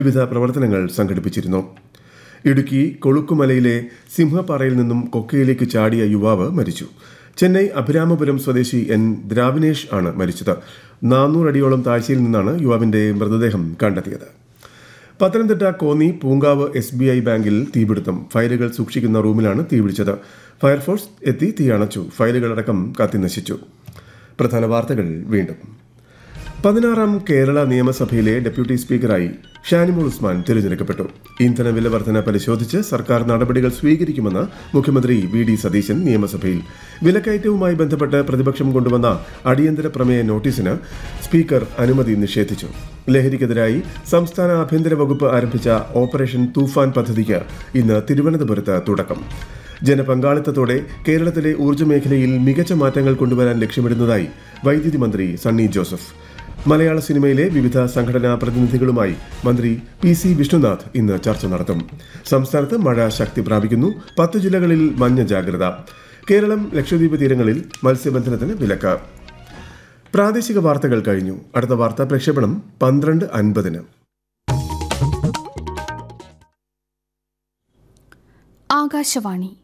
വിവിധ പ്രവർത്തനങ്ങൾ സംഘടിപ്പിച്ചിരുന്നു ഇടുക്കി കൊളുക്കുമലയിലെ സിംഹപ്പാറയിൽ നിന്നും കൊക്കയിലേക്ക് ചാടിയ യുവാവ് മരിച്ചു ചെന്നൈ അഭിരാമപുരം സ്വദേശി എൻ ദ്രാവിനേഷ് ആണ് മരിച്ചത് നാനൂറടിയോളം താഴ്ചയിൽ നിന്നാണ് യുവാവിന്റെ മൃതദേഹം കണ്ടെത്തിയത് Pathanamthitta Konni Poonkavu S B I ബാങ്കിൽ തീപിടുത്തം ഫയലുകൾ സൂക്ഷിക്കുന്ന റൂമിലാണ് തീപിടിച്ചത് ഫയർഫോഴ്സ് എത്തി തീയണച്ചു ഫയലുകളടക്കം കത്തിനശിച്ചു പ്രധാന വാർത്തകൾ വീണ്ടും പതിനാറാം കേരള നിയമസഭയിലെ ഡെപ്യൂട്ടി സ്പീക്കറായി ഷാനിമോൾ ഉസ്മാൻ തിരഞ്ഞെടുക്കപ്പെട്ടു ഇന്ധന വില വർധന പരിശോധിച്ച് സർക്കാർ നടപടികൾ സ്വീകരിക്കുമെന്ന് മുഖ്യമന്ത്രി വി ഡി സതീശൻ നിയമസഭയിൽ വിലക്കയറ്റവുമായി ബന്ധപ്പെട്ട് പ്രതിപക്ഷം കൊണ്ടുവന്ന അടിയന്തര പ്രമേയ നോട്ടീസിന് സ്പീക്കർ അനുമതി നിഷേധിച്ചു ലഹരിക്കെതിരായി സംസ്ഥാന ആഭ്യന്തര വകുപ്പ് ആരംഭിച്ച ഓപ്പറേഷൻ തൂഫാൻ പദ്ധതിക്ക് ഇന്ന് തിരുവനന്തപുരത്ത് തുടക്കം ജനപങ്കാളിത്തത്തോടെ കേരളത്തിലെ ഊർജ്ജ മേഖലയിൽ മികച്ച മാറ്റങ്ങൾ കൊണ്ടുവരാൻ ലക്ഷ്യമിടുന്നതായി വൈദ്യുതി മന്ത്രി സണ്ണി ജോസഫ് മലയാള സിനിമയിലെ വിവിധ സംഘടനാ പ്രതിനിധികളുമായി മന്ത്രി പി സി വിഷ്ണുനാഥ് ഇന്ന് ചർച്ച നടത്തും സംസ്ഥാനത്ത് മഴ ശക്തി പ്രാപിക്കുന്നു പത്ത് ജില്ലകളിൽ മഞ്ഞ ജാഗ്രത കേരളം ലക്ഷദ്വീപ് തീരങ്ങളിൽ മത്സ്യബന്ധനത്തിന് വിലക്ക് പ്രാദേശിക വാർത്തകൾ കഴിഞ്ഞു അടുത്ത വാർത്താ പ്രക്ഷേപണം പന്ത്രണ്ട് അൻപതിന് ആകാശവാണി